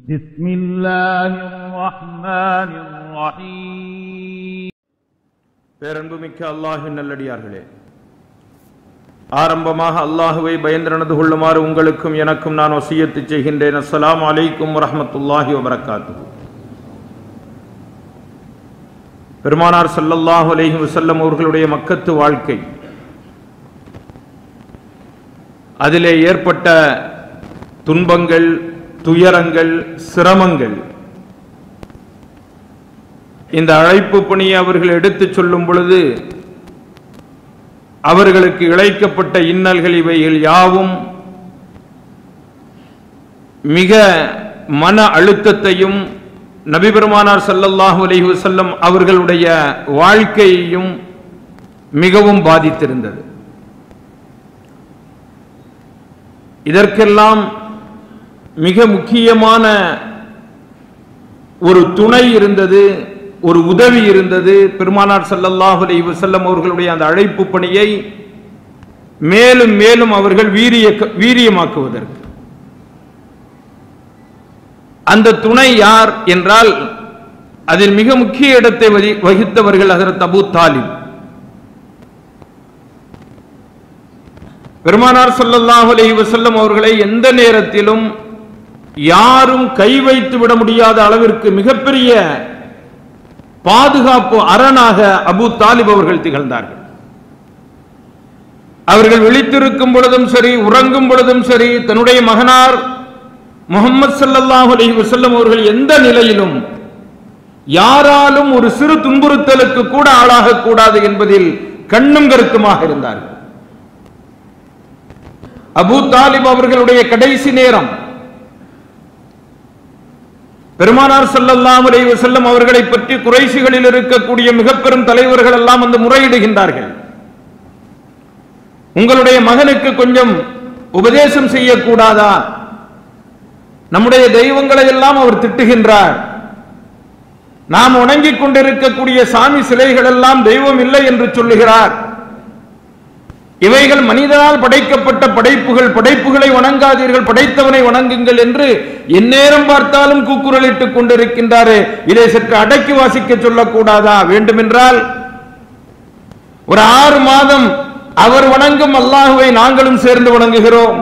بسم الله الرحمن الرحيم பேரன்புமிக்க அல்லாஹின் நல்லடியார்களே ஆரம்பமாக அல்லாஹுவை பயந்து நடந்து கொள்ளுமாறு உங்களுக்கும் எனக்கும் நான் வசியத்து செய்கின்றேன் அஸ்ஸலாமு அலைக்கும் வரஹ்மத்துல்லாஹி வபரகாத்து பெருமானார் ஸல்லல்லாஹு அலைஹி வஸல்லம் அவர்களுடைய மக்கத்து வாழ்க்கை அதிலே ஏற்பட்ட துன்பங்கள் துயரங்கள் சிரமங்கள் இந்த அழைப்பு பணியை அவர்கள் எடுத்துச் சொல்லும் பொழுது அவர்களுக்கு இழைக்கப்பட்ட இன்னல்கள் இவைகள் யாவும் மிக மன அழுத்தத்தையும் நபி பெருமானார் ஸல்லல்லாஹு அலைஹி வஸல்லம் அவர்களுடைய வாழ்க்கையையும் மிகவும் பாதித்திருந்தது இதற்கெல்லாம் மிக முக்கியமான ஒரு துணை இருந்தது ஒரு உதவி இருந்தது பெருமானார் ஸல்லல்லாஹு அலைஹி வஸல்லம் அவர்களுடைய அந்த அழைப்பு பணியை மேலும் மேலும் அவர்கள் வீரிய வீரியமாக்குவதற்கு அந்த துணை யார் என்றால் அதில் மிக முக்கிய இடத்தை வகி- வகித்தவர்கள் ஹஜரத் அபூ தாலிப் பெருமானார் ஸல்லல்லாஹு அலைஹி வஸல்லம் அவர்களை எந்த நேரத்திலும் யாரும் கை வைத்து விட முடியாத அளவிற்கு மிகப்பெரிய பாதுகாப்பு அரணாக அபூ தாலிப் அவர்கள் திகழ்ந்தார்கள் அவர்கள் விழித்திருக்கும் பொழுதும் சரி உறங்கும் பொழுதும் சரி தன்னுடைய மகனார் முகமது ஸல்லல்லாஹு அலைஹி வஸல்லம் அவர்கள் எந்த நிலையிலும் யாராலும் ஒரு சிறு துன்புறுத்தலுக்கு கூட ஆளாக கூடாது என்பதில் கண்ணும் கருத்துமாக இருந்தார்கள் அபூ தாலிப் அவர்களுடைய கடைசி நேரம் பெருமானார் ஸல்லல்லாஹு அலைஹி வஸல்லம் அவர்களை பற்றி குறைஷிகளில் இருக்கக்கூடிய மிக பெரும் தலைவர்கள் எல்லாம் வந்து முறையிடுகின்றார்கள் உங்களுடைய மகனுக்கு கொஞ்சம் உபதேசம் செய்யக்கூடாதா நம்முடைய தெய்வங்களை எல்லாம் அவர் திட்டுகின்றார் நாம் வணங்கிக் கொண்டிருக்கக்கூடிய சாமி சிலைகள் எல்லாம் தெய்வம் இல்லை என்று சொல்லுகிறார் இவைகள் மனிதனால் படைக்கப்பட்ட படைப்புகள் படைப்புகளை வணங்காதீர்கள் படைத்தவனை வணங்குங்கள் என்று எந்நேரம் பார்த்தாலும் கூக்குரலிட்டுக் கொண்டிருக்கின்றாரே இதை சற்று அடக்கி வாசிக்க சொல்லக்கூடாதா வேண்டுமென்றால் ஒரு ஆறு மாதம் அவர் வணங்கும் அல்லாஹுவை நாங்களும் சேர்ந்து வணங்குகிறோம்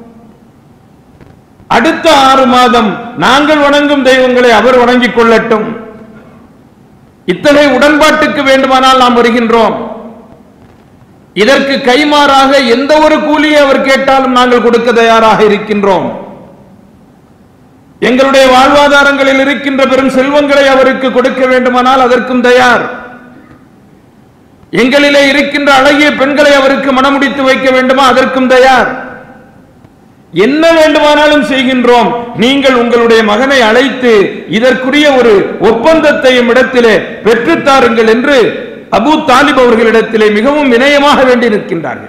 அடுத்த ஆறு மாதம் நாங்கள் வணங்கும் தெய்வங்களை அவர் வணங்கிக் கொள்ளட்டும் இத்தகைய உடன்பாட்டுக்கு வேண்டுமானால் நாம் வருகின்றோம் இதற்கு கைமாறாக எந்த ஒரு கூலியை அவர் கேட்டாலும் நாங்கள் கொடுக்க தயாராக இருக்கின்றோம் எங்களுடைய வாழ்வாதாரங்களில் இருக்கின்ற பெரும் செல்வங்களை அவருக்கு கொடுக்க வேண்டுமானால் அதற்கும் தயார் எங்களிலே இருக்கின்ற அழகிய பெண்களை அவருக்கு மனமுடித்து வைக்க வேண்டுமா அதற்கும் தயார் என்ன வேண்டுமானாலும் செய்கின்றோம் நீங்கள் உங்களுடைய மகனை அழைத்து இதற்குரிய ஒரு ஒப்பந்தத்தையும் இடத்திலே பெற்றுத்தாருங்கள் என்று அபூ தாலிப் அவர்களிடத்திலே மிகவும் வினயமாக வேண்டி நிற்கின்றார்கள்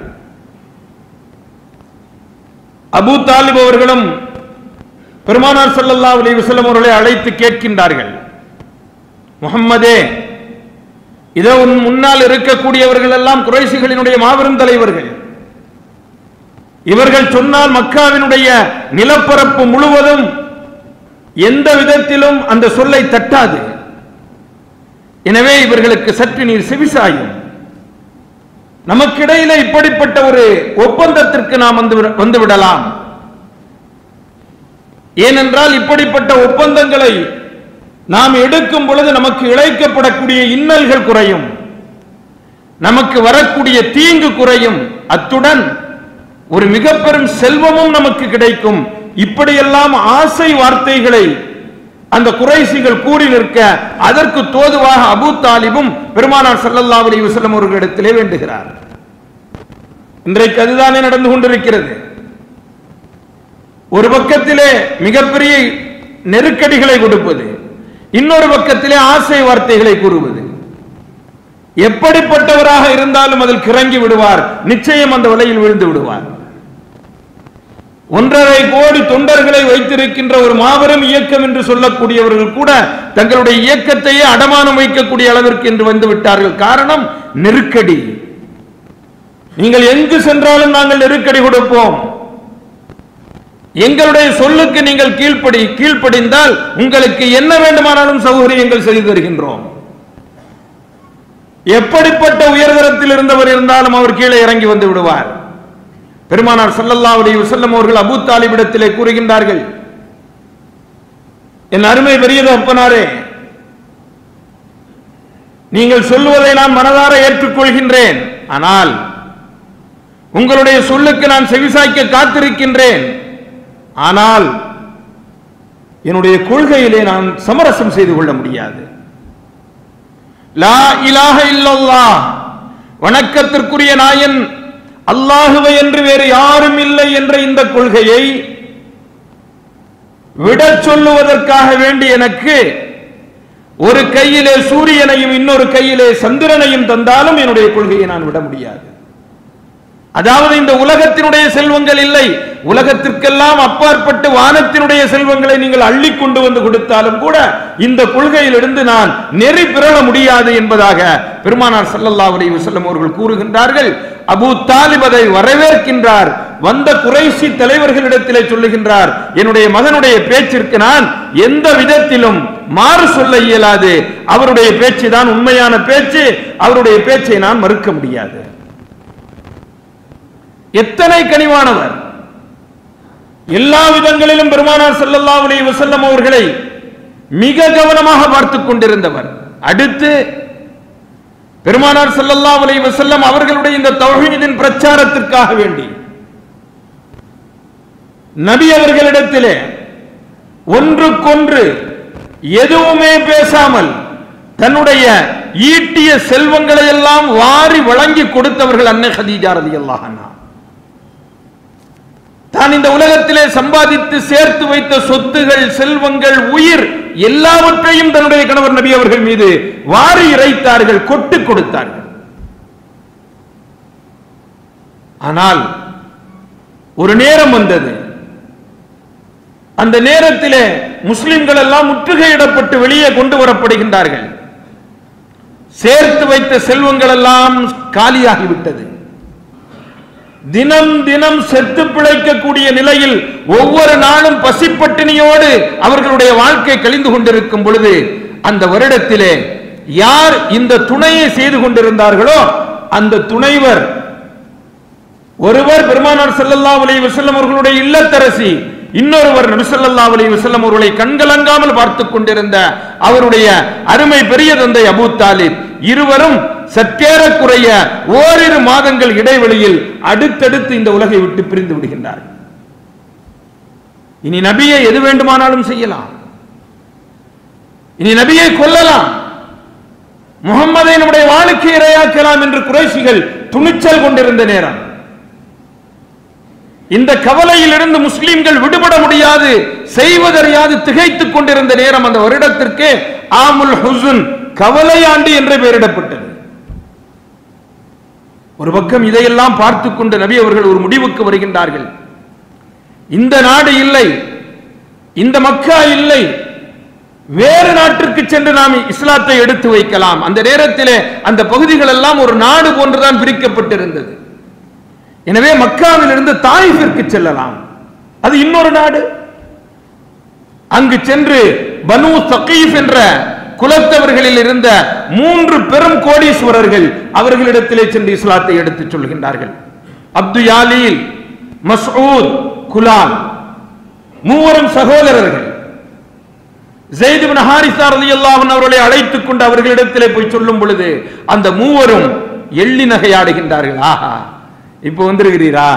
அபூ தாலிப் அவர்களும் பெருமானார் ஸல்லல்லாஹு அலைஹி வஸல்லம் அவர்களை அழைத்து கேட்கின்றார்கள் முஹம்மதே இதோ உன் முன்னால் இருக்கக்கூடியவர்கள் எல்லாம் குறைசிகளினுடைய மாபெரும் தலைவர்கள் இவர்கள் சொன்னால் மக்காவினுடைய நிலப்பரப்பு முழுவதும் எந்த விதத்திலும் அந்த சொல்லை தட்டாது எனவே இவர்களுக்கு சற்று நீர் செவிசாயும் நமக்கிடையில இப்படிப்பட்ட ஒரு ஒப்பந்தத்திற்கு நாம் வந்து விட- வந்து விடலாம் ஏனென்றால் இப்படிப்பட்ட ஒப்பந்தங்களை நாம் எடுக்கும் பொழுது நமக்கு இழைக்கப்படக்கூடிய இன்னல்கள் குறையும் நமக்கு வரக்கூடிய தீங்கு குறையும் அத்துடன் ஒரு மிக பெரும் செல்வமும் நமக்கு கிடைக்கும் இப்படியெல்லாம் ஆசை வார்த்தைகளை அந்த குறைசிகள் கூறி நிற்க அதற்கு தோதுவாக அபூ தாலிபும் பெருமானார் ஸல்லல்லாஹு அலைஹி வஸல்லம் அவர்களிடத்திலே வேண்டுகிறார் இன்றைக்கு அதுதானே நடந்து கொண்டிருக்கிறது ஒரு பக்கத்திலே மிகப்பெரிய நெருக்கடிகளை கொடுப்பது இன்னொரு பக்கத்திலே ஆசை வார்த்தைகளை கூறுவது எப்படிப்பட்டவராக இருந்தாலும் அதில் கிறங்கி விடுவார் நிச்சயம் அந்த வலையில் விழுந்து விடுவார் ஒன்றரை கோடி தொண்டர்களை வைத்திருக்கின்ற ஒரு மாபெரும் இயக்கம் என்று சொல்லக்கூடியவர்கள் கூட தங்களுடைய இயக்கத்தையே அடமானம் வைக்கக்கூடிய அளவிற்கு என்று வந்து விட்டார்கள் காரணம் நெருக்கடி நீங்கள் எங்கு சென்றாலும் நாங்கள் நெருக்கடி கொடுப்போம் எங்களுடைய சொல்லுக்கு நீங்கள் கீழ்ப்படி கீழ்ப்படிந்தால் உங்களுக்கு என்ன வேண்டுமானாலும் சௌகரியங்கள் செய்து தருகின்றோம் எப்படிப்பட்ட உயர்தரத்தில் இருந்தவர் இருந்தாலும் அவர் கீழே இறங்கி வந்து விடுவார் பெருமானார் ஸல்லல்லாஹு அலைஹி வஸல்லம் அவர்கள் அபூ தாலிபிடத்திலே கூறுகின்றார்கள் என் அருமை பெரியது அப்பனாரே நீங்கள் சொல்லுவதை நான் மனதார ஏற்றுக்கொள்கின்றேன் ஆனால் உங்களுடைய சொல்லுக்கு நான் செவிசாய்க்க காத்திருக்கின்றேன் ஆனால் என்னுடைய கொள்கையிலே நான் சமரசம் செய்து கொள்ள முடியாது லா இலாஹ இல்லல்லாஹ் வணக்கத்திற்குரிய நாயன் அல்லாஹுவை என்று வேறு யாரும் இல்லை என்ற இந்த கொள்கையை விடச் சொல்லுவதற்காக வேண்டி எனக்கு ஒரு கையிலே சூரியனையும் இன்னொரு கையிலே சந்திரனையும் தந்தாலும் என்னுடைய கொள்கையை நான் விட முடியாது அதாவது இந்த உலகத்தினுடைய செல்வங்கள் இல்லை உலகத்திற்கெல்லாம் அப்பாற்பட்டு வானத்தினுடைய செல்வங்களை நீங்கள் அள்ளி கொண்டு வந்து கொடுத்தாலும் கூட இந்த கொள்கையிலிருந்து நான் நெறி பிறழ முடியாது என்பதாக பெருமானார் ஸல்லல்லாஹு அலைஹி வஸல்லம் அவர்கள் கூறுகின்றார்கள் அபூ தாலிப் அதை வரவேற்கின்றார் வந்த குறைசி தலைவர்களிடத்திலே சொல்லுகின்றார் என்னுடைய மகனுடைய பேச்சிற்கு நான் எந்த விதத்திலும் மாறு சொல்ல இயலாது அவருடைய பேச்சு தான் உண்மையான பேச்சு அவருடைய பேச்சை நான் மறுக்க முடியாது எத்தனை கனிவானவர் எல்லா விதங்களிலும் பெருமானார் ஸல்லல்லாஹு அலைஹி வஸல்லம் அவர்களை மிக கவனமாக பார்த்துக் கொண்டிருந்தவர் அடுத்து பெருமானார் ஸல்லல்லாஹு அலைஹி வஸல்லம் அவர்களுடைய இந்த தௌஹீதின் பிரச்சாரத்திற்காக வேண்டி நபி அவர்களிடத்திலே ஒன்றுக்கொன்று எதுவுமே பேசாமல் தன்னுடைய ஈட்டிய செல்வங்களை எல்லாம் வாரி வழங்கி கொடுத்தவர்கள் அன்னை ஹதீஜா ரலியல்லாஹு அன்ஹா தான் இந்த உலகத்திலே சம்பாதித்து சேர்த்து வைத்த சொத்துகள் செல்வங்கள் உயிர் எல்லாவற்றையும் தன்னுடைய கணவர் நபி அவர்கள் மீது வாரி இறைத்தார்கள் கொட்டு கொடுத்தார்கள் ஆனால் ஒரு நேரம் வந்தது அந்த நேரத்திலே முஸ்லிம்கள் எல்லாம் முற்றுகையிடப்பட்டு வெளியே கொண்டு வரப்படுகின்றார்கள் சேர்த்து வைத்த செல்வங்கள் எல்லாம் காலியாகிவிட்டது தினம் தினம் செத்து பிழைக்கக்கூடிய நிலையில் ஒவ்வொரு நாளும் பசிப்பட்டினியோடு அவர்களுடைய வாழ்க்கை கழிந்து கொண்டிருக்கும் பொழுது அந்த வருடத்திலே யார் இந்த துணையை செய்து கொண்டிருந்தார்களோ அந்த துணைவர் ஒருவர் பெருமானார் ஸல்லல்லாஹு அலைஹி வஸல்லம் அவர்களுடைய இல்லத்தரசி இன்னொருவர் நபி ஸல்லல்லாஹு அலைஹி வஸல்லம் அவர்களை கண்கலங்காமல் பார்த்துக் கொண்டிருந்த அவருடைய அருமை பெரிய தந்தை அபூ தாலிப் இருவரும் சற்றேறக்குறைய ஓரிரு மாதங்கள் இடைவெளியில் அடுத்தடுத்து இந்த உலகை விட்டு பிரிந்து விடுகின்றார்கள் இனி நபியை எது வேண்டுமானாலும் செய்யலாம் இனி நபியை கொல்லலாம் முகம்மதை நம்முடைய வாழ்க்கை இரையாக்கலாம் என்று குறைசிகள் துணிச்சல் கொண்டிருந்த நேரம் இந்த கவலையிலிருந்து முஸ்லிம்கள் விடுபட முடியாது செய்வதறியாது திகைத்துக் கொண்டிருந்த நேரம் அந்த வருடத்திற்கு ஆமுல் ஹுசுன் கவலையாண்டு என்று பெயரிடப்பட்டது ஒரு பக்கம் இதையெல்லாம் பார்த்துக் கொண்டு நபி அவர்கள் ஒரு முடிவுக்கு வருகின்றார்கள் இந்த நாடு இல்லை இந்த மக்கா இல்லை வேறு நாட்டிற்கு சென்று நாம் இஸ்லாத்தை எடுத்து வைக்கலாம் அந்த நேரத்திலே அந்த பகுதிகள் எல்லாம் ஒரு நாடு போன்றுதான் பிரிக்கப்பட்டிருந்தது எனவே மக்காவிலிருந்து தாயிஃபிற்கு செல்லலாம் அது இன்னொரு நாடு அங்கு சென்று பனு சகீஃப் என்ற குலத்தவர்களில் இருந்த மூன்று பெரும் கோடீஸ்வரர்கள் அவர்களிடத்திலே சென்று இஸ்லாத்தை எடுத்துச் சொல்கின்றார்கள் அப்து யாலீல் மஸ்ஊத் குலால் மூவரும் சகோதரர்கள் ஜெயித் பின் ஹாரிசா ரலியல்லாஹு அன்ஹு அவர்களை அழைத்துக் கொண்டு அவர்களிடத்திலே போய் சொல்லும் பொழுது அந்த மூவரும் எள்ளி நகையாடுகின்றார்கள் ஆஹா இப்போ வந்திருக்கிறீரா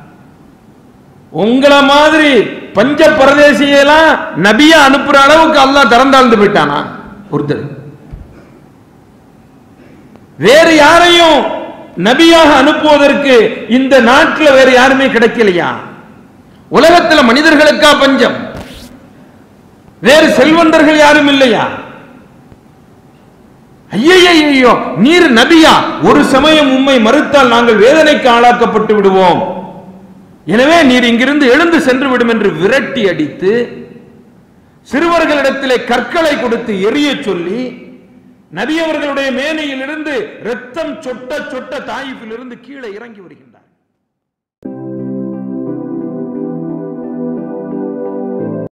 உங்களை மாதிரி பஞ்ச பரதேசியெல்லாம் நபியா அனுப்புற அளவுக்கு அல்லாஹ் திறந்தாழ்ந்து போயிட்டானா ஒருத்தர் வேறு யாரையும் நபியாக அனுப்புவதற்கு இந்த நாட்டில் வேறு யாருமே கிடைக்கலையா உலகத்துல மனிதர்களுக்கா பஞ்சம் வேறு செல்வந்தர்கள் யாரும் இல்லையா ஐயையோ நீர் நபியா ஒரு சமயம் உம்மை மறுத்தால் நாங்கள் வேதனைக்கு ஆளாக்கப்பட்டு விடுவோம் எனவே நீர் இங்கிருந்து எழுந்து சென்று விடும் என்று விரட்டி அடித்து சிறுவர்களிடத்திலே கற்களை கொடுத்து எரிய சொல்லி நபி அவர்களுடைய மேனையில் இருந்து ரத்தம் சொட்ட சொட்ட தாயிப்பில் இருந்து கீழே இறங்கி வருகின்றார்